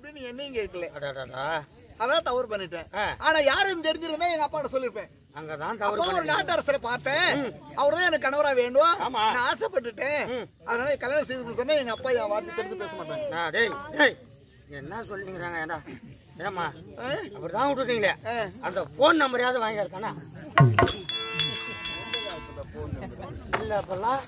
சொல்லி நீ என்னையும் கேட்கல அடடடா. அதான் தவறு பண்ணிட்டேன் ஆ. ஆனா யாரும் தெரிஞ்சிருந்தா எங்க அப்பாட்ட சொல்லிருப்பேன் அங்கதான் தவறு அப்போ ஒரு பண்ணீங்க. நாட்டரசரை பார்த்தேன் அவர்தான் எனக்கு கணவரா வேண்டும் ஆமா. நான் ஆசைப்பட்டுட்டேன் அதனால கல்யாணம் செய்து சொன்னா எங்க அப்பா என் வார்த்தை தெரிஞ்சு பேச மாட்டாங்க ஆ, டேய், டேய். என்ன சொல்லிங்கிறாங்க ஏண்டா ஏமா ஆ? அப்படிதான் விட்டுட்டீங்களே ஆ. அந்த போன் நம்பரையாவது வாங்கி இருக்கானா இல்ல அப்பெல்லாம்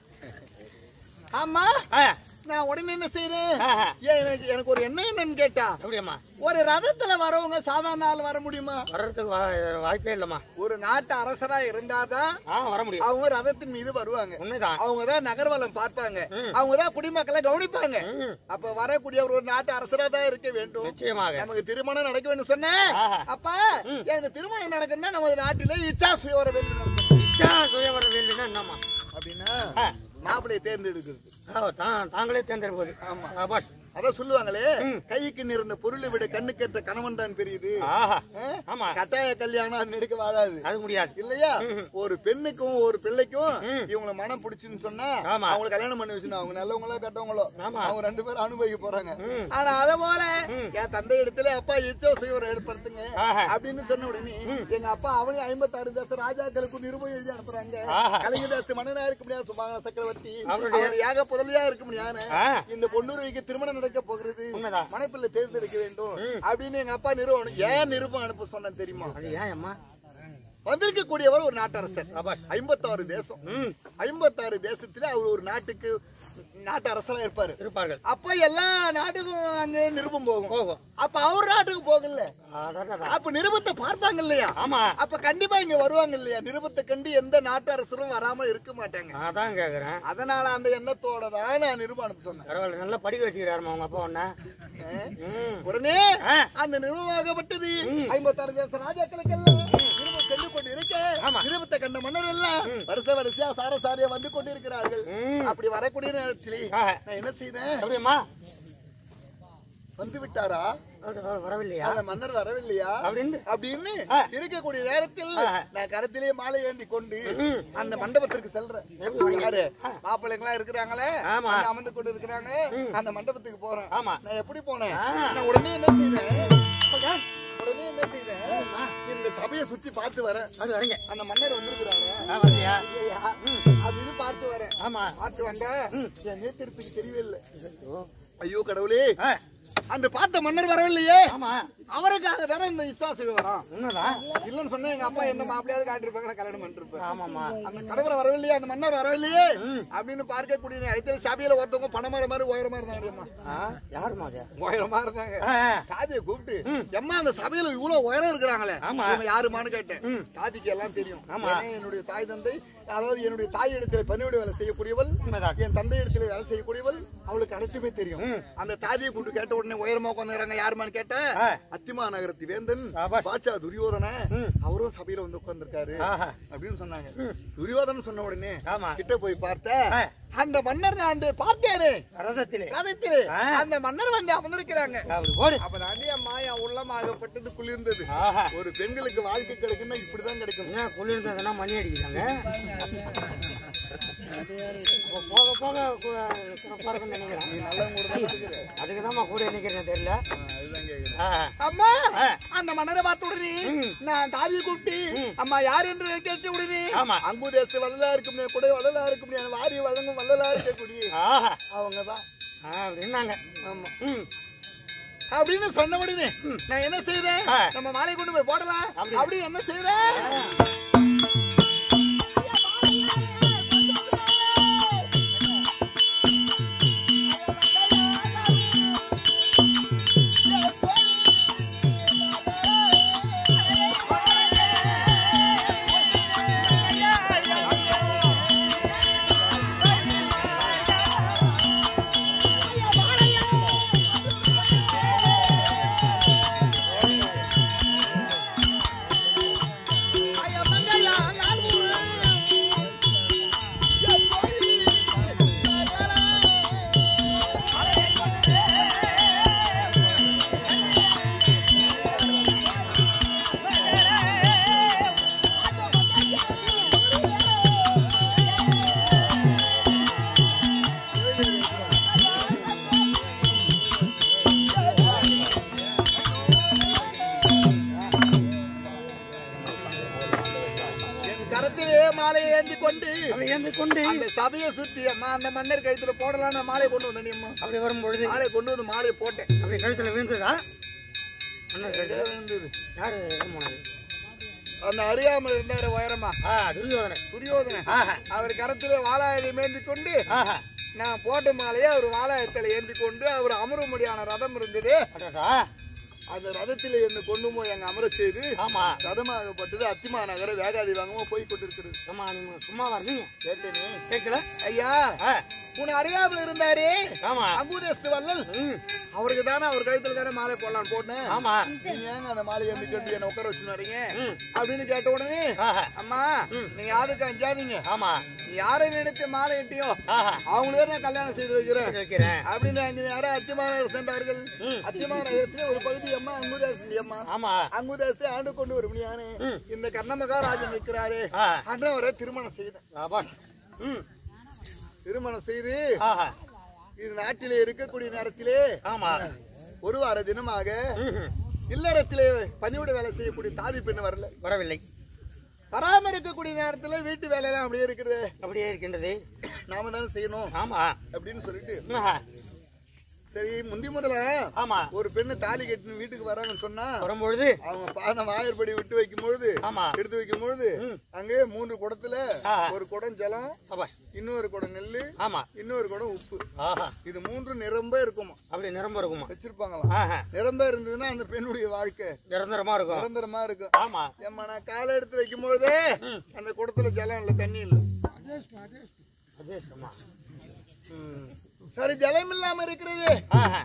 ஆமா ஆ, நான் உடனே என்ன செய்யறேன் ஆஹா. ஏன் எனக்கு எனக்கு ஒரு என்ன என்னன்னு கேட்டா அப்படியாம்மா ஒரு ரதத்துல வரவங்க சாதாரண ஆள் வர முடியுமா வர்றதுக்கு வா- வாய்ப்பே இல்லம்மா ஒரு நாட்டு அரசரா இருந்தாதான் ஆ வர முடியும் அவங்க ரதத்தின் மீது வருவாங்க உண்மைதான் அவங்க தான் நகர்வலம் பார்ப்பாங்க அவங்க தான் குடிமக்களை கவனிப்பாங்க ம், அப்ப வரக்கூடிய ஒரு நாட்டு அரசரா தான் இருக்க வேண்டும் நிச்சயமாக நமக்கு திருமணம் நடக்க வேண்டும் சொன்னேன் ஆஹா. அப்பா எனக்கு திருமணம் நடக்கணும்னா நமது நாட்டிலே இச்சா சுயவர வேண்டும் நடக்கும். இச்சா சுயவர வேண்டும்னா என்னம்மா அப்படின்னா ஆ, மாப்பிளையை தேர்ந்தெடுக்கிறது ஆ, தான் தாங்களே தேர்ந்தெடுப்பது ஆமா. சபாஷ். அதான் சொல்லுவாங்களே கைக்கு நிறந்த பொருளை விட கண்ணுக்கேற்ற கணவன் தான் பெரியது ஆஹா ஆ? ஆமா கட்டாய கல்யாணம் அது நெடுக்க வாழாது அது முடியாது இல்லையா ஒரு பெண்ணுக்கும் ஒரு பிள்ளைக்கும் ம். இவங்கள மனம் பிடிச்சுன்னு சொன்னா ஆமா. அவங்க கல்யாணம் பண்ணி வச்சுனா அவங்க நல்லவங்களோ கெட்டவங்களோ ஆமா. அவங்க ரெண்டு பேரும் அனுபவிக்க போறாங்க ம். ஆனா அத போல என் தந்தை இடத்துல அப்பா இச்சோ செய்வரை ஏற்படுத்துங்க ஆஹா. அப்படின்னு சொன்ன உடனே எங்க அப்பா அவளையும் ஐம்பத்தாறு தேச ராஜாக்களுக்கு நிருபம் எழுதி அனுப்புறாங்க ஆஹா. கலிங்கதாசு மன்னனா இருக்க முடியாது சுபாங்க சக்கரவர்த்தி அவருடைய- அவர் ஏக புதலியா இருக்க முடியாது ஆ. இந்த பொண்ணுருவிக்கு திருமணம் நடக்க போகிறது உண்மைதான். மனைப்பிள்ளை தேர்ந்தெடுக்க வேண்டும் அப்படின்னு எங்க அப்பா நிறுவனம் ஏன் நிருபம் அனுப்ப சொன்னேன் தெரியுமா அது ஏன் அம்மா வந்திருக்கக்கூடியவர் ஒரு நாட்டரசர் சபாஷ். ஐம்பத்தாறு தேசம் ம் ஐம்பத்தாறு தேசத்துல அவர் ஒரு நாட்டுக்கு நாட்டு அரசரா இருப்பாரு இருப்பார்கள் அப்ப எல்லா நாட்டுக்கும் அங்க நிருபம் போகும் போகும் அப்ப அவர் நாட்டுக்கு போகல அடடடா. அப்ப நிருபத்தை பார்ப்பாங்க இல்லையா ஆமா அப்ப கண்டிப்பா இங்க வருவாங்க இல்லையா நிருபத்தை கண்டு எந்த நாட்டு அரசரும் வராம இருக்க மாட்டாங்க அதான் கேக்குறேன் அதனால அந்த எண்ணத்தோட தான் நான் நிருபம் அனுப்ப சொன்னேன் பரவாயில்ல நல்லா படிக்க வச்சுக்கிறாருமா உங்க அப்பா ஒன்ன ம் உடனே ஆ. அந்த நிறுவனமாகப்பட்டது ஐம்பத்தாறு தேச ராஜாக்களுக்கெல்லாம் நிருபம் சென்று கொண்டு இருக்க ஆமா. நிருபத்தை கண்ட மன்னர் எல்லாம் வருஷ வரிசையா சாரசாரியா வந்து கொண்டு இருக்கிறார்கள் ம். அப்படி வரக்கூடிய நேரத்தில் ஆஹா. நான் என்ன செய்தேன் அப்படியம்மா வந்து விட்டாரா அப்படி வர- வரவில்லையா அந்த மன்னர் வரவில்லையா அப்படின்னு அப்படின்னு ஆ. இருக்கக்கூடிய நேரத்தில் ஆ. நான் கரத்திலே மாலை ஏந்தி கொண்டு ம். அந்த மண்டபத்திற்கு செல்றேன் எப்படி? யாரு மாப்பிள்ளைங்களா இருக்கிறாங்களே ஆமா. அங்க அமர்ந்து கொண்டு இருக்கிறாங்க அந்த மண்டபத்துக்கு போறேன் ஆமா நான் எப்படி போனேன் ஆ. நான் உடனே என்ன செய்தேன் உடனே என்ன செய்தேன் இந்த சபையை சுத்தி பார்த்து வரேன் அது வரீங்க அந்த மன்னர் வந்திருக்கிறாங்க ஆ, வரலையா இல்லையா அப்படின்னு பார்த்து வரேன் ஆமா பார்த்து வந்தா என் நேத்திரத்துக்கு தெரியவே இல்லை ஓ. ஐயோ கடவுளே ஆ, அந்த பார்த்த மன்னர் வரவில்லையே ஆமா அவருக்காக தானே இந்த இஷ்டாசுக வரான் உண்மைதான் இல்லன்னு சொன்னா எங்க அப்பா எந்த மாப்பிள்ளையாவது காட்டிருப்பாங்க நான் கல்யாணம் பண்ணிருப்பேன் ஆமாமா அந்த கடவுளை வரவில்லையே அந்த மன்னர் வரவில்லையே அப்படின்னு பார்க்கக்கூடிய நேரத்தில் சபையில ஒருத்தவங்க பணமர மாதிரி உயரமா இருந்தாங்கம்மா ஆ, யாருமா அது உயரமா இருந்தாங்க ஆ, ஆ. காதியை கூப்பிட்டு எம்மா அந்த சபையில இவ்வளவு உயரம் இருக்கிறாங்களே ஆமா. இவங்க யாருமான்னு கேட்டேன் காதிக்கு எல்லாம் தெரியும் ஆமா. ஏன்னா என்னுடைய தாய் தந்தை அதாவது என்னுடைய தாய் இடத்துல பணியோட வேலை செய்யக்கூடியவள் உண்மைதான் என் தந்தை இடத்துல வேலை செய்யக்கூடியவள் அவளுக்கு அனைத்துமே தெரியும் ம். அந்த தாதியை கூப்பிட்டு கேட்ட உடனே உயரமா உட்காந்துறாங்க யாருமான்னு கேட்ட ஆ. அத்திமா நகரத்து வேந்தன் சபாஷ். பாட்சா துரியோதன ம். அவரும் சபையில வந்து உட்கார்ந்திருக்காரு ஆஹா. அப்படின்னு சொன்னாங்க துரியோதனன் சொன்ன உடனே ஆமா. கிட்ட போய் பார்த்த ஆ. அந்த மன்னர் நான் அந்த பார்த்தேனே ரதத்திலே கதைத்திலே ஆ. அந்த மன்னர் வந்து அமர்ந்திருக்கிறாங்க அப்படி போடு அப்ப தாண்டி அம்மா என் உள்ளமாகப்பட்டது குளிர்ந்தது ஆஹா ஒரு பெண்களுக்கு வாழ்க்கை கிடைக்குன்னா இப்படிதான் கிடைக்கும் என்ன குளிர்ந்ததுன்னா மணி அடிக்கிறாங்க அப்போ போக போக கு- சிறப்பா இருக்கும்னு நினைக்கிறேன் நல்லவங்க கூட தான் இருக்குது. அதுக்கு தான் கூட நிக்கிறேன் தெரியல ஆ, அதுதான் கேக்குறேன். ஆ, அம்மா ஆ. அந்த மன்னரை பார்த்த உடனே நான் தாதியை கூப்பிட்டு அம்மா யார் என்று கேட்ட உடனே ஆமா. அங்கு தேசத்து வள்ளலா இருக்க முடியாது கூட வள்ளலா இருக்க முடியாது வாரி வழங்கும் வள்ளலா இருக்கக்கூடிய ஆஹா அவங்க தான் ஆ, அப்படின்னாங்க ஆமா ம் அப்படின்னு சொன்ன உடனே நான் என்ன செய்றேன் ஆ. நம்ம மாலை கொண்டு போய் போடலாம் அப்படி. அப்படி என்ன செய்றேன் ஐயா, மங்க! கரத்திலே மாலையை ஏந்தி கொண்டு அப்படி ஏந்தி கொண்டு அந்த சபையை சுத்தி அம்மா அந்த மன்னர் கழுத்துல போடலான்னு மாலையை கொண்டு வந்தேன் அம்மா அப்படி வரும்பொழுது மாலையை கொண்டு வந்து மாலையை போட்டேன் அப்படி கழுத்துல விழுந்ததா அண்ணன் கழுத்துல இருந்தது. யாரு போனது அந்த அறியாமல் இருந்தாரு உயரமா ஆ துரியோதனை துரியோதனன் ஆஹா அவர் கரத்திலே வாளாயதை மேந்தி கொண்டு ஆஹா நான் போட்ட மாலையை அவர் வாளாயத்தில் ஏந்தி கொண்டு அவர் அமரும்படியான ரதம் இருந்தது அடடா அந்த ரதத்திலே என்ன கொண்டு போய் அங்க அமர செய்து ஆமா ரதமாகப்பட்டது அத்திமா நகர வேகாதி வாங்கமா போய் கொண்டிருக்கிறது ஆமா நீங்க சும்மா வரீங்க கேட்டேனே கேட்கல ஐயா ஆ உன்னை அறியாமல் இருந்தாரே ஆமா அங்குதேஸ்து வல்லல் ம் அவருக்கு தானே அவர் கழுத்துல தானே மாலை போடலான்னு போட்டேன் ஆமா நீங்க ஏங்க அந்த மாலையை வந்து கட்டி என்ன உட்கார வச்சு வரீங்க ம் அப்படின்னு கேட்ட உடனே ஆஹா அம்மா நீங்க யாருக்கு அஞ்சாதீங்க ஆமா நீ யாரை நினைச்சு மாலை கட்டியோ ஆஹா அவங்களே நான் கல்யாணம் செய்து வைக்கிறேன் வைக்கிறேன் அப்படின்னு அங்க யாரோ அத்திமாநகர் சென்றார்கள் ம். அத்திமாநகரத்திலே ஒரு பகுதி அம்மா அங்குதாசி அம்மா ஆமா அங்குதாசி ஆண்டு கொண்டு வரும் யானே இந்த கர்ணமகாராஜன் நிற்கிறாரே ஆ அன்றவரை திருமணம் செய்தேன் ஆபாஷ் ம் திருமணம் செய்து ஆஹா இது நாட்டிலே இருக்கக்கூடிய நேரத்திலே ஆமா ஒரு வார தினமாக ம்ஹும். இல்லறத்திலே பணிவிட வேலை செய்யக்கூடிய தாதி பெண் வரல வரவில்லை பராமரிக்கக்கூடிய நேரத்துல வீட்டு வேலையெல்லாம் அப்படியே இருக்குது அப்படியே இருக்கின்றது நாம தானே செய்யணும் ஆமா அப்படின்னு சொல்லிட்டு ஆஹா சரி முந்தி முதல்ல ஆமா ஒரு பெண்ணு தாலி கட்டின்னு வீட்டுக்கு வராங்கன்னு சொன்னா வரும்பொழுது அவங்க பாதம் ஆயர்படி விட்டு வைக்கும் பொழுது ஆமா எடுத்து வைக்கும் பொழுது ம். அங்கே மூன்று குடத்துல ஆஹா. ஒரு குடம் ஜலம் சபாஷ் இன்னொரு குடம் நெல்லு ஆமா இன்னொரு குடம் உப்பு ஆஹா இது மூன்று நிரம்ப இருக்குமா அப்படி நிரம்ப இருக்குமா வச்சிருப்பாங்களாம் ஆஹா நிரம்ப இருந்ததுன்னா அந்த பெண்ணுடைய வாழ்க்கை நிரந்தரமா இருக்கும் நிரந்தரமா இருக்கும் ஆமா ஏம்மா நான் காலை எடுத்து வைக்கும் பொழுதே ம். அந்த குடத்துல ஜலம் இல்ல தண்ணி இல்ல அதே சும்மா ம் சரி ஜலம் இல்லாம இருக்கிறது ஆஹா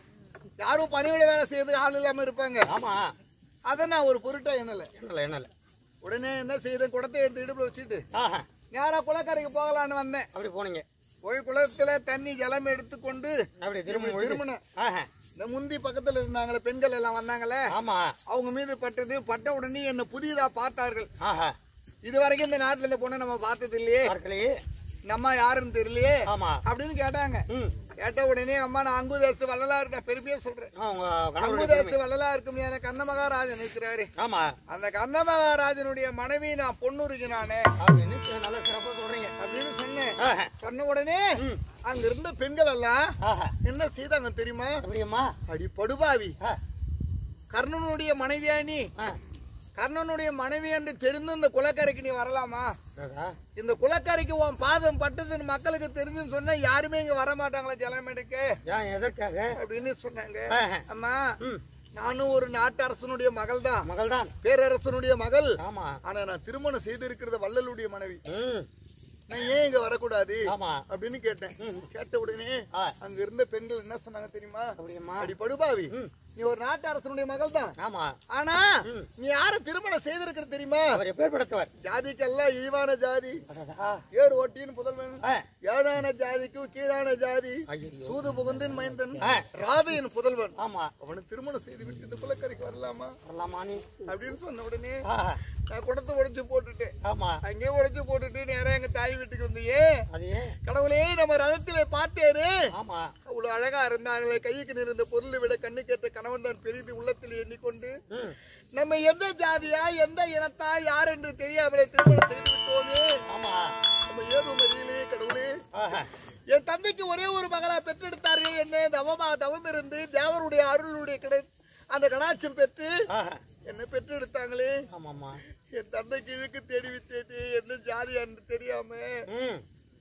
யாரும் பணிவிட வேலை செய்யறதுக்கு ஆள் இல்லாம இருப்பாங்க ஆமா அதை நான் ஒரு பொருட்டா எண்ணல என்னல என்னல உடனே என்ன செய்தேன் குடத்தை எடுத்து இடுப்புல வச்சுட்டு ஆஹா நேரா குளக்கரைக்கு போகலான்னு வந்தேன் அப்படி போனீங்க போய் குளத்துல தண்ணி ஜலம் எடுத்துக்கொண்டு அப்படி திரும்ப திருமணம் ஆஹா இந்த முந்தி பக்கத்துல இருந்தாங்களே பெண்கள் எல்லாம் வந்தாங்களே ஆமா அவங்க மீது பட்டது பட்ட உடனே என்ன புதியதா பார்த்தார்கள் ஆஹா இது வரைக்கும் இந்த நாட்டுல இந்த பொண்ணை நம்ம பார்த்தது இல்லையே பார்க்கலையே நம்ம யாருன்னு தெரியலையே ஆமா அப்படின்னு கேட்டாங்க ம் கேட்ட உடனே அம்மா நான் அங்குதேசத்து வள்ளலார் நான் பெருமையா சொல்றேன் ஆ, உங்க கணவருடைய அங்குதேசத்து வள்ளலாருக்கும் என கண்ணமகாராஜன் இருக்கிறாரு ஆமா அந்த கண்ணமகாராஜனுடைய மனைவி நான் பொண்ணுருக்கு நானு அப்படின்னு நல்ல சிறப்பா சொல்றீங்க அப்படின்னு சொன்னேன் ஆஹா சொன்ன உடனே ம் அங்க இருந்த பெண்கள் எல்லாம் ஆஹா என்ன செய்தாங்க தெரியுமா அப்படியம்மா அடி படுபாவி ஆ கர்ணனுடைய மனைவியா நீ ஆ கர்ணனுடைய மனைவி என்று தெரிந்து இந்த குலக்கரைக்கு நீ வரலாமா சரிதா? இந்த குலக்கரைக்கு உன் பாதம் பட்டதுன்னு மக்களுக்கு தெரிஞ்சுன்னு சொன்னா யாருமே இங்க வர மாட்டாங்களா ஜலம் எடுக்க ஏன் எதற்காக அப்படின்னு சொன்னாங்க ஆஹா. அம்மா ம் நானும் ஒரு நாட்டரசனுடைய மகள் தான் மகள் தான் பேரரசனுடைய மகள் ஆமா ஆனா நான் திருமணம் செய்திருக்கிறது வள்ளலுடைய மனைவி ம் நான் ஏன் இங்க வரக்கூடாது ஆமா அப்படின்னு கேட்டேன் கேட்ட உடனே ஆ அங்க இருந்த பெண்கள் என்ன சொன்னாங்க தெரியுமா அப்படியம்மா அடி படுபாவி ம். நீ ஒரு நாட்டு அரசனுடைய மகள் தான் ஆமா ஆனா நீ யார திருமணம் செய்திருக்கிற தெரியுமா அவர் எப்பேற்படுத்தவர் ஜாதிக்கெல்லாம் இழிவான ஜாதி அடடா. ஏர் ஓட்டின்னு புதல்வன் ஆ ஏழான ஜாதிக்கு கீழான ஜாதி ஐயையோ. சூது புகுந்தின் மைந்தன் ஆ. ராதையின் புதல்வன் ஆமா அவனை திருமணம் செய்து விட்டு இந்த குலக்கரைக்கு வரலாமா வரலாமா நீ அப்படின்னு சொன்ன உடனே ஆஹா. நான் குடத்தை உடைச்சு போட்டுட்டேன் ஆமா அங்கேயே உடைச்சு போட்டுட்டு நேரா எங்க தாய் வீட்டுக்கு வந்தியே அது ஏன் கடவுளே நம்ம ரதத்திலே பார்த்தேரு ஆமா அவ்வளவு அழகா இருந்தாங்களே கைக்கு நிறந்த பொருளை விட கண்ணு கேட்ட கணவன் தான் பெரிது உள்ளத்தில் எண்ணிக்கொண்டு ம் நம்ம எந்த ஜாதியா எந்த இனத்தா யார் என்று தெரியாமலே திருமணம் செய்து விட்டோமே ஆமா நம்ம ஏதும் அறியலையே கடவுளே ஆஹா. என் தந்தைக்கு ஒரே ஒரு மகளா பெற்றெடுத்தார்கள் என்ன தவமா தவம் இருந்து தேவருடைய அருளுடைய கிடை அந்த கடாட்சம் பெற்று ஆஹா. என்ன பெற்றெடுத்தாங்களே ஆமாம்மா என் தந்தைக்கு இழுக்கு தேடி வித்தேட்டு எந்த ஜாதியான்னு தெரியாம ம்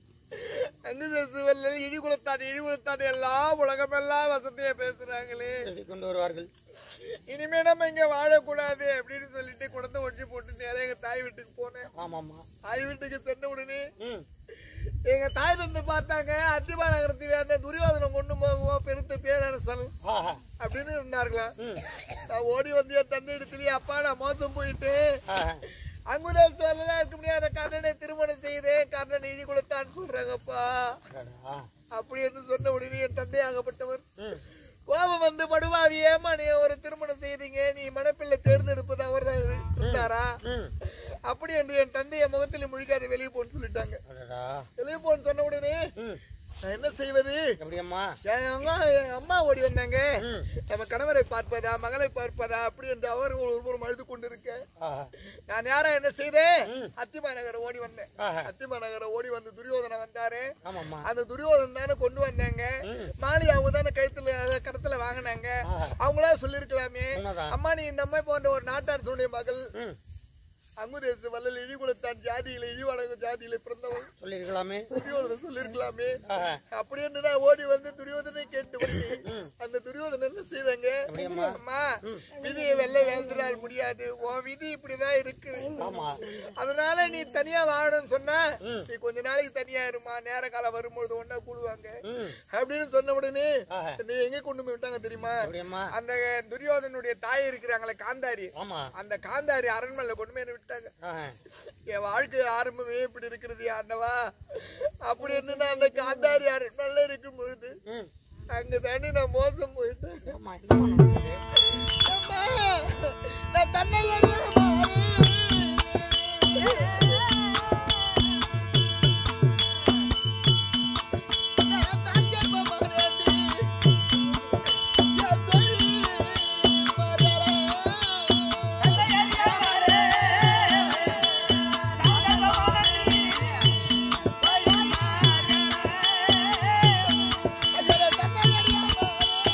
அங்கு சிவல்ல இடி குலத்தான் இடி குலத்தான் எல்லாம் உலகமெல்லாம் வசதியா பேசுறாங்களே பேசிக் கொண்டு வருவார்கள் இனிமே நம்ம இங்க வாழக்கூடாது அப்படின்னு சொல்லிட்டு குடத்தை ஒட்டி போட்டு நேரம் எங்க தாய் வீட்டுக்கு போனேன் ஆமாம்மா தாய் வீட்டுக்கு சென்ற உடனே ம் எங்க தாய் தந்து பார்த்தாங்க அத்திமா நகரத்து வேந்த துரியோதனம் கொண்டு போகுவோம் பெருத்த பேரரசன் ஆஹா அப்படின்னு இருந்தார்களா ம் நான் ஓடி வந்து என் தந்தை இடத்துலயே அப்பா நான் மோசம் போயிட்டு ஆஹா. அங்குதல் சொல்லலாம் இருக்க முடியாத கர்ணனை திருமணம் செய்தேன் கர்ணன் இழி கொடுத்தான்னு சொல்றாங்கப்பா அடடா. அப்படி என்று சொன்ன உடனே என் தந்தை ஆகப்பட்டவர் ம் கோபம் வந்து படுவாவி ஏமா நீ ஒரு திருமணம் செய்தீங்க நீ மணப்பிள்ளை தேர்ந்தெடுப்பது அவர் தான் இருந்தாரா ம் அப்படி என்று என் தந்தைய முகத்தில் முழிக்காத வெளியே போன்னு சொல்லிட்டாங்க அடடா. வெளியே போன்னு சொன்ன உடனே ம் நான் என்ன செய்வது எப்படி அம்மா என் அம்மா என் அம்மா ஓடி வந்தாங்க ம். நம்ம கணவரை பார்ப்பதா மகளை பார்ப்பதா அப்படி என்று அவர் ஒருவரும் அழுது கொண்டிருக்க ஆஹா. நான் யாரா என்ன செய்தேன் ம். அத்திமா நகரம் ஓடி வந்தேன் ஆஹா. அத்திமா நகரம் ஓடி வந்து துரியோதனை வந்தாரு ஆமாம்மா அந்த துரியோதன் தானே கொண்டு வந்தாங்க ம். மாலி அவங்க தானே கழுத்துல அத கடத்துல வாங்கினாங்க ஆஹா. அவங்களா சொல்லிருக்கலாமே உண்மைதான். அம்மா நீ இந்த அம்மா போன்ற ஒரு நாட்டாரசுடைய மகள் ம் அங்குதேச வல்லல் இழிகுலத்தான் ஜாதியில இழிவடகு ஜாதியில பிறந்தவள் சொல்லியிருக்கலாமே துரியோதனன் சொல்லிருக்கலாமே ஆஹா. அப்படி என்று நான் ஓடி வந்து துரியோதனை கேட்டு அந்த துரியோதனன் என்ன செய்தாங்க அப்படியாம்மா? அம்மா விதியை வெல்ல வேந்திரால் முடியாது உன் விதி இப்படிதான் இருக்கு ஆமா அதனால நீ தனியா வாழணும்னு சொன்னா ம். நீ கொஞ்ச நாளைக்கு தனியா இருமா நேர காலம் வரும்போது ஒன்னா கூடுவாங்க ம் அப்படின்னு சொன்ன உடனே ஆஹா. நீ எங்க கொண்டு போய் விட்டாங்க தெரியுமா அப்படியம்மா அந்த துரியோதனுடைய தாய் இருக்கிறாங்களே காந்தாரி ஆமா அந்த காந்தாரி அரண்மனையில கொண்டு போய் என்ன விட்டாங்க ஆஹா. என் வாழ்க்கை ஆரம்பமே இப்படி இருக்கிறது ஆண்டவா அப்படி இருந்து நான் அந்த காந்தாரி அரண்மனையில இருக்கும் பொழுது ம் அங்க தாண்டி நான் மோசம் போயிட்டேன் ஆமா என்னம்மா நடந்தது அம்மா, நான் தன்னையே அறியாம நான் தான் கர்ப்பமானேன்டி. என் தொழில் மறலாம். ஐயா, தன்னை அறியாம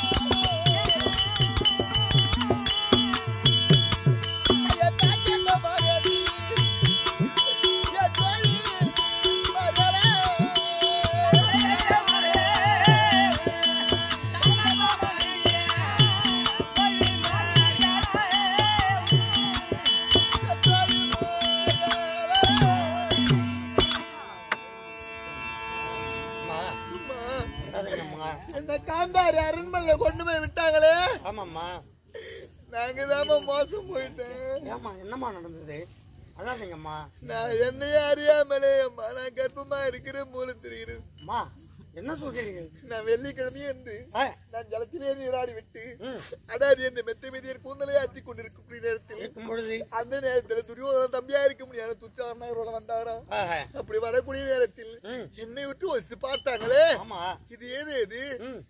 ஐயா, தான் கர்ப்பமானேன்டி. என் தொழில் மறலாம். என் தொழில் மறலாம். அம்மா அம்மா, அதாதீங்கம்மா இந்த காந்தாரி அரண்மனையில கொண்டு போய் விட்டாங்களே ஆமாம்மா நாங்க தாம்மா மோசம் போயிட்டேன் ஏம்மா என்னம்மா நடந்தது அதாதீங்கம்மா நான் என்னையே அறியாமலே அம்மா நான் கர்ப்பமா இருக்கிற மூலம் தெரிகிறது அம்மா என்ன சொல்றீங்க நான் வெள்ளிக்கிழமையே என்று ஆ, நான் ஜலத்திலே நீராடி விட்டு ம் அடாரி என்று மெத்த மெதியர் கூந்தலை ஆற்றி கொண்டிருக்கக்கூடிய நேரத்தில் இருக்கும் பொழுது அந்த நேரத்தில் துரியோதன தம்பியா இருக்க முடியாது துச்சாரனாரோட வந்தாரா ஆஹா. அப்படி வரக்கூடிய நேரத்தில் ம் என்னை விட்டு வச்சு பார்த்தாங்களே ஆமா இது ஏது இது ம்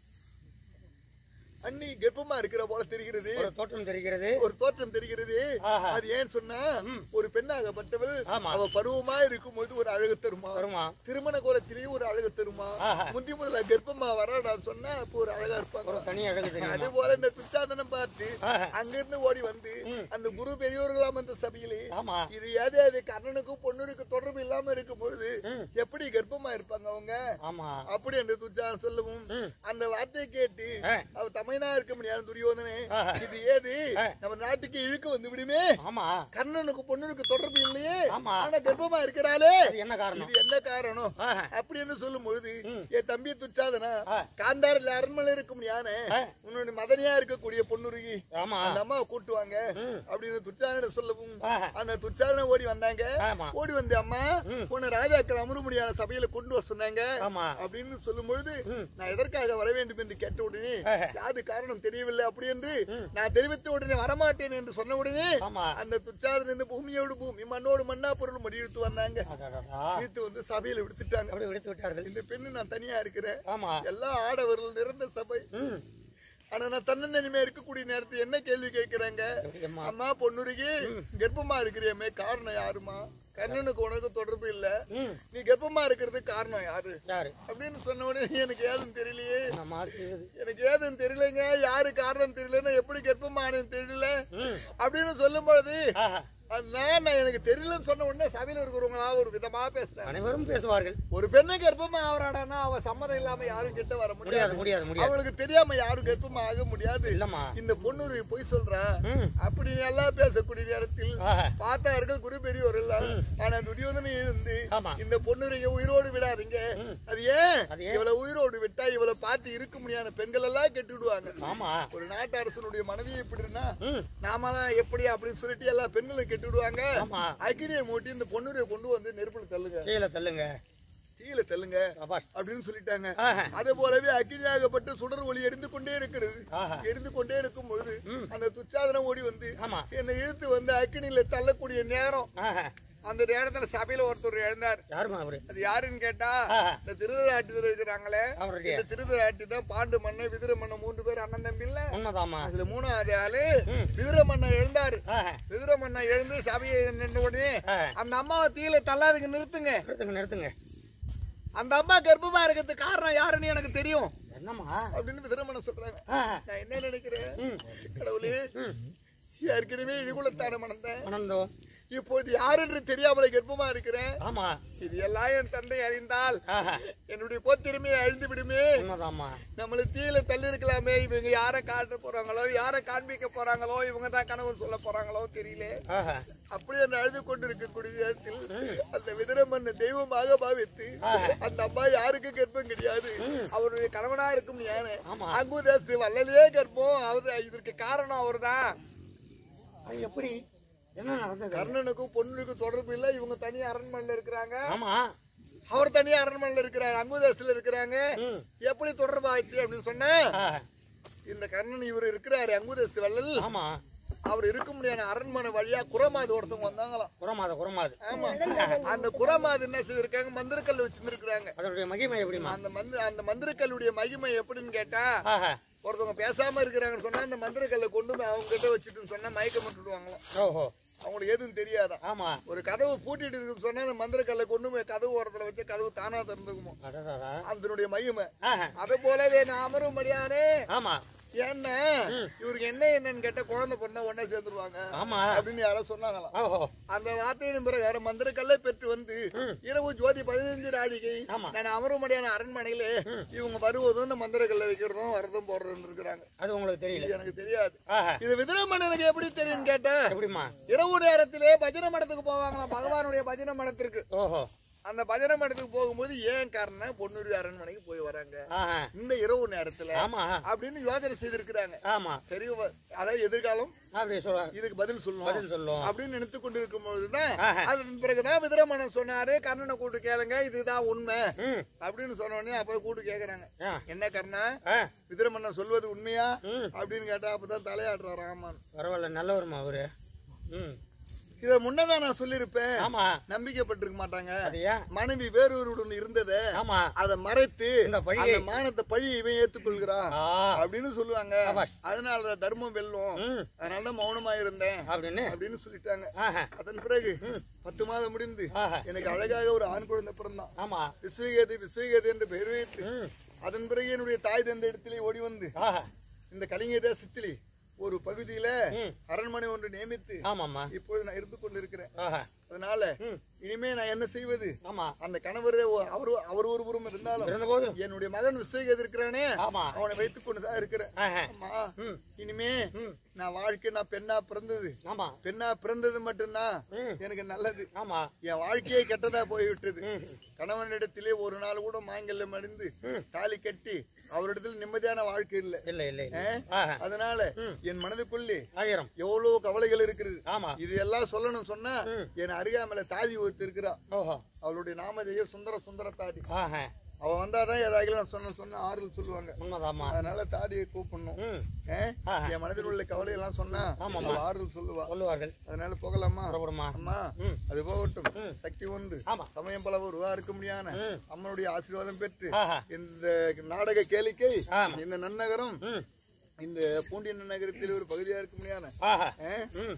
அண்ணி கர்ப்பமா இருக்கிற போல தெரிகிறது ஒரு தோற்றம் தெரிகிறது ஒரு தோற்றம் தெரிகிறது ஆஹா. அது ஏன் சொன்னா ம். ஒரு பெண்ணாகப்பட்டவள் ஆமா. அவ பருவமா இருக்கும்போது ஒரு அழகு தருமா வருமா திருமண கோலத்திலேயே ஒரு அழகு தருமா ஆஹா. முந்தி முதல்ல கர்ப்பமா வராடா சொன்னா அப்போ ஒரு அழகா இருப்பாங்க ஒரு தனி அழகு அதே தெரியுமா போல இந்த துச்சாதனம் பார்த்து ஆஹா. அங்கிருந்து ஓடி வந்து ம். அந்த குரு பெரியோர்களாம் அந்த சபையிலே ஆமா இது ஏதே அது கர்ணனுக்கும் பொண்ணுக்கும் தொடர்பு இல்லாம இருக்கும் பொழுது ம். எப்படி கர்ப்பமா இருப்பாங்க அவங்க ஆமா அப்படி அந்த துச்சாதனம் சொல்லவும் ம். அந்த வார்த்தையை கேட்டு ஆ. அவ தமிழனா இருக்க முடியாது துரியோதனே ஆஹா. இது ஏது ஆ. நம்ம நாட்டுக்கு இழுக்க வந்து விடுமே ஆமா கர்ணனுக்கு பொண்ணுக்கு தொடர்பு இல்லையே ஆமா. ஆனா கர்ப்பமா இருக்கிறாளே அது என்ன காரணம் இது என்ன காரணம் ஆஹா. அப்படின்னு சொல்லும் பொழுது ம். என் தம்பி துச்சாதனா ஆ. காந்தாரில் அரண்மனை இருக்கும் யானை ஆ. உன்னோட மதனியா இருக்கக்கூடிய பொண்ணுருகி ஆமா அந்த அம்மாவை கூட்டுவாங்க ம். அப்படின்னு துச்சாதன சொல்லவும் ஆஹா. அந்த துச்சாதன ஓடி வந்தாங்க ஆமா ஓடி வந்து அம்மா ம். உன்னை ராஜாக்கள் அமருமுடியான சபையில கொண்டு வர சொன்னாங்க ஆமா அப்படின்னு சொல்லும் பொழுது ம். நான் எதற்காக வர வேண்டும் என்று கேட்ட உடனே ஆஹா. யாது காரணம் தெரியவில்லை அப்படி என்று ம். நான் தெரிவித்த உடனே வரமாட்டேன் என்று சொன்ன உடனே ஆமா அந்த துச்சாதன் இந்த பூமியோடு பூமி மண்ணோடு மண்ணா பொருள் மடியெடுத்து வந்தாங்க அடடடா. சீட்டு வந்து சபையில விடுத்துட்டாங்க அப்படி விடுத்து விட்டார்கள் இந்த பெண்ணு நான் தனியா இருக்கிறேன் ஆமா எல்லா ஆடவர்கள் நிறைந்த சபை ம் ஆனா நான் தன்னந்தனிமையா இருக்கக்கூடிய நேரத்தில் என்ன கேள்வி கேட்கிறாங்க எப்படியம்மா அம்மா பொண்ணுருகி கர்ப்பமா இருக்கிறியமே காரணம் யாருமா கண்ணனுக்கு உனக்கு தொடர்பு இல்ல ம் நீ கர்ப்பமா இருக்கிறதுக்கு காரணம் யாரு யாரு அப்படின்னு சொன்ன உடனே எனக்கு ஏதும் தெரியலையே நம்ம செய்வது எனக்கு ஏதும் தெரியலங்க யாரு காரணம் தெரியலன்னா எப்படி கர்ப்பமானு தெரியல ம் அப்படின்னு சொல்லும் பொழுது ஆஹா நான் நான் எனக்கு தெரியலன்னு சொன்ன உடனே சபையில இருக்கிறவங்களா ஒரு விதமா பேசுறேன் அனைவரும் பேசுவார்கள் ஒரு பெண்ணு கர்ப்பமா ஆவறாடான்னா அவ சம்மதம் இல்லாம யாரும் கிட்ட வர முடியாது முடியாது முடியாது முடியாது அவளுக்கு தெரியாம யாரும் கர்ப்பமா ஆக முடியாது இல்லம்மா இந்த பொண்ணு பொய் சொல்றா ம் அப்படின்னு எல்லாம் பேசக்கூடிய நேரத்தில் ஆஹா பார்த்தார்கள் குரு பெரியவர் எல்லாம் ஆனா துரியோதனை இருந்து ஆமா இந்த பொண்ணுரைய உயிரோடு விடாதீங்க ம். அது ஏன் அது ஏன்? இவளை உயிரோடு விட்டா இவளை பார்த்து இருக்க முடியாத பெண்கள் எல்லாம் கெட்டு விடுவாங்க ஆமா ஒரு நாட்டு அரசனுடைய மனைவி எப்படின்னா ம் நாமெல்லாம் எப்படி அப்படின்னு சொல்லிட்டு எல்லா பெண்களும் கெட்டு விடுவாங்க ஆமா அக்கினியை மூட்டி இந்த பொண்ணுரைய கொண்டு வந்து நெருப்புல தள்ளுங்க கீழே தள்ளுங்க தீயில தள்ளுங்க சபாஷ் அப்படின்னு சொல்லிட்டாங்க ஆஹா அதே போலவே அக்கினியாகப்பட்டு சுடர் ஒளி எரிந்து கொண்டே இருக்கிறது ஆஹா எரிந்து கொண்டே இருக்கும் பொழுது ம். அந்த துச்சாதனம் ஓடி வந்து ஆமா என்னை இழுத்து வந்து அக்கினியில தள்ளக்கூடிய நேரம் ஆஹா அந்த நேரத்துல சபையில ஒருத்தர் எழுந்தார் யாருமா அவரு அது யாருன்னு கேட்டா ஆஹா. இந்த திருதராட்டி இருக்கிறாங்களே அவருடைய இந்த திருதராட்டி தான் பாண்டு மண்ணு விதிர மண்ணு மூன்று பேர் அண்ணன் தம்பி இல்ல உண்மைதாம்மா அதுல மூணாவது ஆளு ம். விதிர மண்ணை எழுந்தாரு ஆஹா. விதிர மண்ணை எழுந்து சபையை நின்ற உடனே ஆஹா. அந்த அம்மாவை தீயில தள்ளாதுக்கு நிறுத்துங்க நிறுத்துங்க நிறுத்துங்க அந்த அம்மா கர்ப்பமா இருக்கிறதுக்கு காரணம் யாருன்னு எனக்கு தெரியும் என்னம்மா அப்படின்னு விதிரமண்ண சொல்றாங்க ஆஹா. நான் என்ன நினைக்கிறேன் ம் கடவுளே ம் ஏற்கனவே இழிகுலத்தான மணந்தேன் ஆனந்தம் இப்போது யாரென்று தெரியாமலே கர்ப்பமா இருக்கிறேன் ஆமா இது எல்லாம் என் தந்தை அறிந்தால் ஆஹா. என்னுடைய பொத்திருமையை அழிந்து விடுமே உண்மைதாம்மா நம்மள தீயில தள்ளி இருக்கலாமே இவங்க யாரை காட்ட போறாங்களோ யாரை காண்பிக்க போறாங்களோ இவங்க தான் கனவு சொல்ல போறாங்களோ தெரியல ஆஹா. அப்படி என்று அழுது கொண்டிருக்கக்கூடிய நேரத்தில் அந்த விதிரமண்ண தெய்வமாக பாவித்து அந்த அம்மா யாருக்கு கர்ப்பம் கிடையாது அவருடைய கணவனா இருக்கும் யாரு ஆமா. அங்குதேசு வல்லலையே கர்ப்பம் அவரு இதற்கு காரணம் அவர்தான் அது எப்படி என்ன நடந்தது கர்ணனுக்கும் பொண்ணுக்கும் தொடர்பு இல்லை இவங்க தனியா அரண்மனையில இருக்கிறாங்க ஆமா அவர் தனியா அரண்மனையில இருக்கிறாரு அங்குதேசத்துல இருக்கிறாங்க ம். எப்படி தொடர்பு ஆச்சு அப்படின்னு சொன்னா ஆஹா. இந்த கர்ணன் இவர் இருக்கிறாரு அங்குதேசத்து வள்ளல் ஆமா அவர் இருக்க முடியாத அரண்மனை வழியா குரமாது ஒருத்தவங்க வந்தாங்களாம் குரமாத குரமாது ஆமா அந்த குரமாது என்ன செய்திருக்காங்க மந்திரக்கல் வச்சிருந்திருக்காங்க அதனுடைய மகிமை எப்படிமா அந்த மந்திர அந்த மந்திரக்கல்லுடைய மகிமை எப்படின்னு கேட்டா ஆஹா. ஒருத்தவங்க பேசாம இருக்கிறாங்கன்னு சொன்னா அந்த மந்திரக்கல்லை கொண்டு போய் அவங்க கிட்ட வச்சுட்டுன்னு சொன்னா மயக்கம் விட்டுடுவாங்களாம் ஓஹோ அவங்களுக்கு எதுவும் தெரியாதா ஆமா ஒரு கதவு பூட்டிட்டு இருக்குன்னு சொன்னா அந்த மந்திரக்கல்லை கொண்டு போய் கதவு ஓரத்துல வச்சு கதவு தானா திறந்துக்குமோ அடடடா. அதனுடைய மகிமை ஆஹா. அதை போலவே நான் அமரும் மடியானே ஆமா ஏன்னா இவருக்கு என்ன என்னன்னு கேட்ட குழந்தை பொண்ணா ஒண்ணா சேர்ந்துருவாங்க ஆமா அப்படின்னு யாரோ சொன்னாங்களாம் ஓஹோ அந்த வார்த்தையின் பிரகாரம் மந்திரக்கல்லை பெற்று வந்து இரவு ஜோதி பதினைஞ்சு ராடிகை ஆமா. நான் அமருமடியான அரண்மனையில இவங்க வருவதும் இந்த மந்திரக்கல்லை வைக்கிறதும் வரதும் போடுறதும் இருக்கிறாங்க அது உங்களுக்கு தெரியல இது எனக்கு தெரியாது ஆஹா. இது விதிரமன் எனக்கு எப்படி தெரியும் கேட்ட எப்படிமா இரவு நேரத்திலே பஜனை மடத்துக்கு போவாங்களாம் பகவானுடைய பஜனை மடத்திற்கு ஓஹோ அந்த பஜனை மடத்துக்கு போகும்போது ஏன் காரணம் பொன்னுடைய அரண்மனைக்கு போய் வராங்க ஆஹா. இந்த இரவு நேரத்துல ஆமா அப்படின்னு யோசனை செய்திருக்கிறாங்க ஆமா சரி வ- அதாவது எதிர்காலம் அப்படி சொல்லுவாங்க இதுக்கு பதில் சொல்லணும் பதில் சொல்லும் அப்படின்னு நினைத்து கொண்டு இருக்கும் பொழுதுதான் ஆஹா. அதன் பிறகுதான் விதிரமணன் சொன்னாரு கர்ணனை கூட்டு கேளுங்க இதுதான் உண்மை ம் அப்படின்னு சொன்ன உடனே அப்ப கூட்டு கேக்குறாங்க ஆ. என்ன கர்ணா ஆ. விதிரமன்னன் சொல்வது உண்மையா ம் அப்படின்னு கேட்டா அப்பதான் தலையாடுறான் ராமன் பரவாயில்ல நல்லவருமா அவரு ம் இத முன்னதான் நான் சொல்லியிருப்பேன் ஆமா நம்பிக்கைப்பட்டிருக்க மாட்டாங்க அதையா மனைவி வேறொருடன் இருந்தத ஆமா அதை மறைத்து இந்த பழியை- அந்த மானத்தை பழி இவன் ஏத்துக்கொள்கிறான் ஆ அப்படின்னு சொல்லுவாங்க சபாஷ். அதனால தர்மம் வெல்லும் ம் அதனால மௌனமா இருந்தேன் அப்படின்னு அப்படின்னு சொல்லிட்டாங்க ஆஹா அதன் பிறகு பத்து மாதம் முடிந்து ஆஹா எனக்கு அழகாக ஒரு ஆண் குழந்தை பிறந்தான் ஆமா விஸ்வகேது விஸ்வகேது என்று பெயர் வைத்து ம் அதன் பிறகு என்னுடைய தாய் தந்த இடத்திலே ஓடி வந்து ஆஹா இந்த கலிங்க தேசத்திலே ஒரு பகுதியில ம். அரண்மனை ஒன்று நியமித்து ஆமாம்மா இப்பொழுது நான் இருந்து கொண்டிருக்கிறேன் ஆஹா அதனால ம் இனிமே நான் என்ன செய்வது ஆமா அந்த கணவர் அவரு அவர் ஒரு புறம் இருந்தாலும் இருந்தபோது என்னுடைய மகன் விஸ்வகேது இருக்கிறானே ஆமா அவனை வைத்துக் கொண்டுதான் இருக்கிறேன் ஆஹா அம்மா ம் இனிமே ம் நான் வாழ்க்கை நான் பெண்ணா பிறந்தது ஆமா பெண்ணா பிறந்தது மட்டும்தான் ம் எனக்கு நல்லது ஆமா என் வாழ்க்கையே கெட்டதா போய்விட்டது ம் கணவனிடத்திலே ஒரு நாள் கூட மாங்கல்யம் அடைந்து ம். தாலி கட்டி அவரிடத்தில் நிம்மதியான வாழ்க்கை இல்லை இல்ல இல்ல இல்ல ஆ? ஆஹா அதனால ம். என் மனதுக்குள்ளே ஆயிரம் எவ்வளவு கவலைகள் இருக்கிறது ஆமா இது எல்லாம் சொல்லணும் சொன்னா ம். என் அருகாமல தாதி ஒருத்தர் இருக்கிறா ஓஹோ அவளுடைய நாமதேய சுந்தர சுந்தர தாதி ஆஹா அவ வந்தாதான் ஏதாவது நான் சொன்ன சொன்ன ஆறுதல் சொல்லுவாங்க உண்மைதாம்மா அதனால தாதியை கூப்பிடணும் ம் ஆ? ஆஹா. என் மனதில் உள்ள கவலை எல்லாம் சொன்னா ஆமாம்மா. அவ ஆறுதல் சொல்லுவா சொல்லுவார்கள் அதனால போகலாமா புறப்படுமா அம்மா ம். அது போகட்டும் சக்தி ஒன்று ஆமா சமயம் பல உருவா இருக்க முடியாத ம். அம்மனுடைய ஆசீர்வாதம் பெற்று ஆஹா இந்த நாடக கேளிக்கை ஆமா. இந்த நன்னகரம் ம் இந்த பூண்டி நன்னகரத்தில் ஒரு பகுதியா இருக்க முடியாத ஆஹா ஆ? ம்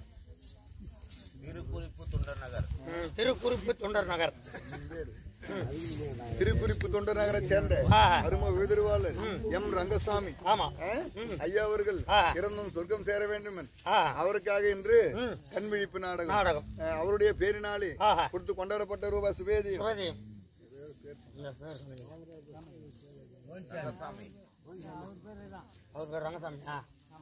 திருக்குறிப்பு தொண்டர் நகர் திருக்குறிப்பு தொண்டர் நகரை சேர்ந்த ஆஹா. அரும விழுதுருவாளர் எம் ரங்கசாமி ஆமா ஆ? ஐயா அவர்கள் ஆஹா. இறந்தும் சொர்க்கம் சேர வேண்டும் என்று ஆஹா அவருக்காக இன்று ம். கண்விழிப்பு நாடகம் நாடகம் ஆ, அவருடைய பேரினாலே ஆஹா கொடுத்து கொண்டாடப்பட்ட ரூபா சுவேதி சுரதியம் அவர் பேர் ரங்கசாமி ஆ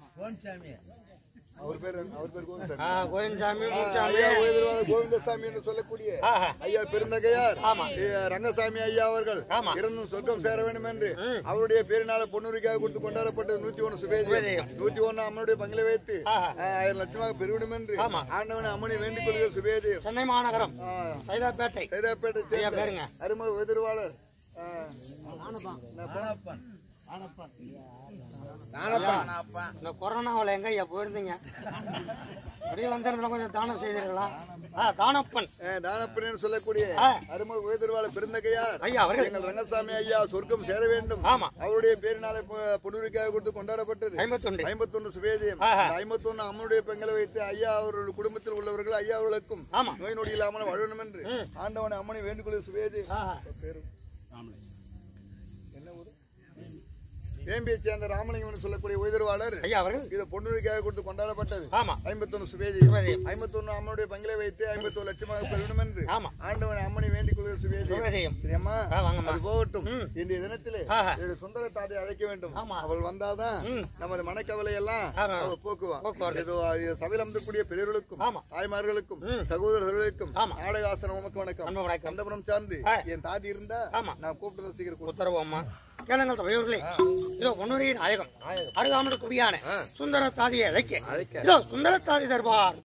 அவர் பேர் அவர் பேர் கோவிந்தசாமி ஆ கோவிந்தசாமி ஆ, மூச்சாமி ஐயா உயர்வான கோவிந்தசாமி என்று சொல்லக்கூடிய ஆஹா ஐயா பெருந்தகையார் ஆமா. ஏ, ரங்கசாமி ஐயா அவர்கள் ஆமா. இறந்தும் சொர்க்கம் சேர வேண்டும் என்று ம். அவருடைய பேரினால பொன்னுரிக்காக கொடுத்து கொண்டாடப்பட்டது நூத்தி ஒண்ணு சுபேதி சுபேதியம். நூத்தி ஒண்ணு அம்மனுடைய பங்கில வைத்து ஆஹா. ஆ, ஆயிரம் லட்சமாக பெருவிடும் என்று ஆமா. ஆண்டவனை அம்மனை வேண்டிக் கொள்கிற சுபேதி சென்னை மாநகரம் சைதாப்பேட்டை சைதாப்பேட்டை ஐயா சேர்ந்த பேருங்க அருமை எதிர்வாளர் இந்த கொரோனாவில் எங்க ஐயா போயிருந்தீங்க அப்படியே வந்திருந்தா கொஞ்சம் தானம் செய்தீர்களா ஆ தானப்பன் அஹ், தானப்பன்னு சொல்லக்கூடிய ஆ. அருமை உயர்திருவாள பெருந்தகையார் ஐயா அவர்கள் எங்கள் ரங்கசாமி ஐயா சொர்க்கம் சேர வேண்டும் ஆமா. அவருடைய பேரினாலே பொன்னுரிக்காக கொடுத்து கொண்டாடப்பட்டது ஐம்பத்தொன்று ஐம்பத்தொன்னு சுவேதியம் ஆஹா. இந்த ஐம்பத்தொன்னு அம்மனுடைய பெண்களை வைத்து ஐயா அவர்கள் குடும்பத்தில் உள்ளவர்கள் ஐயா அவர்களுக்கும் ஆமா. நோய் நொடி இல்லாமல் வாழணும் என்று ஆண்டவனை அம்மனை வேண்டுகொள்ள சுவேதி ஆஹா. பேரு என்ன ஊரு வேம்பியை சேர்ந்த ராமலிங்கம் சொல்லக்கூடிய உயர்வாளர் ஐயா அவர்கள் இது பொன்னுரிக்காக கொடுத்து கொண்டாடப்பட்டது ஆமா ஐம்பத்தொன்னு சுவேதி சுவேதியம். ஐம்பத்தொன்னு அம்மனுடைய பங்களை வைத்து ஐம்பத்தொரு லட்சமாக பெறணும் என்று ஆமா ஆண்டவனை அம்மனை வேண்டிக் கொள்கிற சுவேதி சுவேதியம் சரியாம்மா ஆ, வாங்கம்மா. அது போகட்டும் ம். இன்றைய தினத்திலே ஆஹா. என்னுடைய சுந்தர தாதை அழைக்க வேண்டும் ஆமா. அவள் வந்தாதான் ம். நமது மனக்கவலை எல்லாம் ஆமா. அவள் போக்குவா போக்குவார்கள். ஏதோ சபையில் அமர்ந்தக்கூடிய பெரியவர்களுக்கும் ஆமா. தாய்மார்களுக்கும் ம். சகோதரர்களுக்கும் ஆமா. நாடகாசனம் உமக்கு வணக்கம் அன்பு வணக்கம் கந்தபுரம் சார்ந்து ஆ. என் தாதி இருந்தா ஆமா. நான் கூப்பிட்டு சீக்கிரம் கூப்பிட்டு உத்தரவு அம்மா கேளுங்கள் தலைவர்களே இதோ பொன்னுரியின் நாயகம் அருகாமல் குவியான சுந்தர தாதியை அழைக்க இதோ சுந்தர தாதி தர்பார்